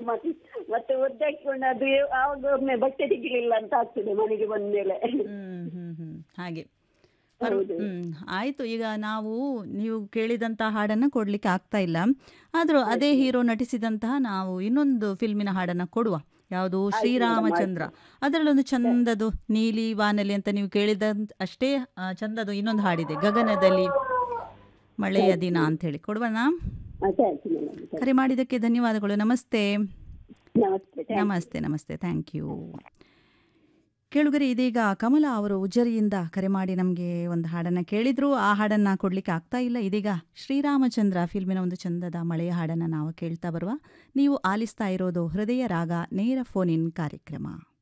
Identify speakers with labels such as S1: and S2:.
S1: ಮತ್ತೆ ಮತ್ತೆ ಒದ್ದಾಡ್ಕೊಂಡು ಅದು ಆವಾಗ ಒಮ್ಮೆ ಬಟ್ಟೆ ತೆಗಿಲಿಲ್ಲ ಅಂತ ಆಗ್ತದೆ ಮನೆಗೆ ಬಂದ್ಮೇಲೆ
S2: ಹ್ಮ್ ಹ್ಮ್ ಹ್ಮ್ ಹಾಗೆ ಪರ್ವ-
S1: ಹೌದು.
S2: ಹ್ಮ್ ಆಯ್ತು ಈಗ ನಾವು ನೀವು ಕೇಳಿದಂತ ಹಾಡನ್ನ ಕೊಡ್ಲಿಕ್ಕೆ ಆಗ್ತಾ ಇಲ್ಲ ಆದ್ರೂ ಅದೇ ಹೀರೋ ನಟಿಸಿದಂತಹ ನಾವು ಇನ್ನೊಂದು ಫಿಲ್ಮಿನ ಹಾಡನ್ನ ಕೊಡುವ ಯಾವುದು ಶ್ರೀರಾಮಚಂದ್ರ ಅದರಲ್ಲೊಂದು ಚಂದದು ನೀಲಿ ವಾನಲಿ ಅಂತ ನೀವು ಕೇಳಿದ ಅಷ್ಟೇ ಆ, ಚಂದದು ಇನ್ನೊಂದು ಹಾಡಿದೆ ಗಗನದಲ್ಲಿ ಮಳೆಯ ದಿನ ಅಂತ ಹೇಳಿ ಕೊಡುವನಾ
S1: ಆಯ್ತು ಆಯ್ತು ಮೇಡಮ್
S2: ಕರೆ ಮಾಡಿದ್ದಕ್ಕೆ ಧನ್ಯವಾದಗಳು ನಮಸ್ತೆ
S1: ನಮಸ್ತೆ thank you.
S2: ನಮಸ್ತೆ ನಮಸ್ತೆ ಥ್ಯಾಂಕ್ ಯು ಕೇಳುಗರೆ ಇದೀಗ ಕಮಲ ಅವರು ಉಜ್ಜರಿಯಿಂದ ಕರೆ ಮಾಡಿ ನಮಗೆ ಒಂದು ಹಾಡನ್ನು ಕೇಳಿದ್ರು ಆ ಹಾಡನ್ನು ಕೊಡಲಿಕ್ಕೆ ಆಗ್ತಾ ಇಲ್ಲ ಇದೀಗ ಶ್ರೀರಾಮಚಂದ್ರ ಫಿಲ್ಮಿನ ಒಂದು ಚಂದದ ಮಳೆಯ ಹಾಡನ್ನು ನಾವು ಕೇಳ್ತಾ ಬರುವ ನೀವು ಆಲಿಸ್ತಾ ಇರೋದು ಹೃದಯ ರಾಗ ನೇರ ಫೋನ್ ಇನ್ ಕಾರ್ಯಕ್ರಮ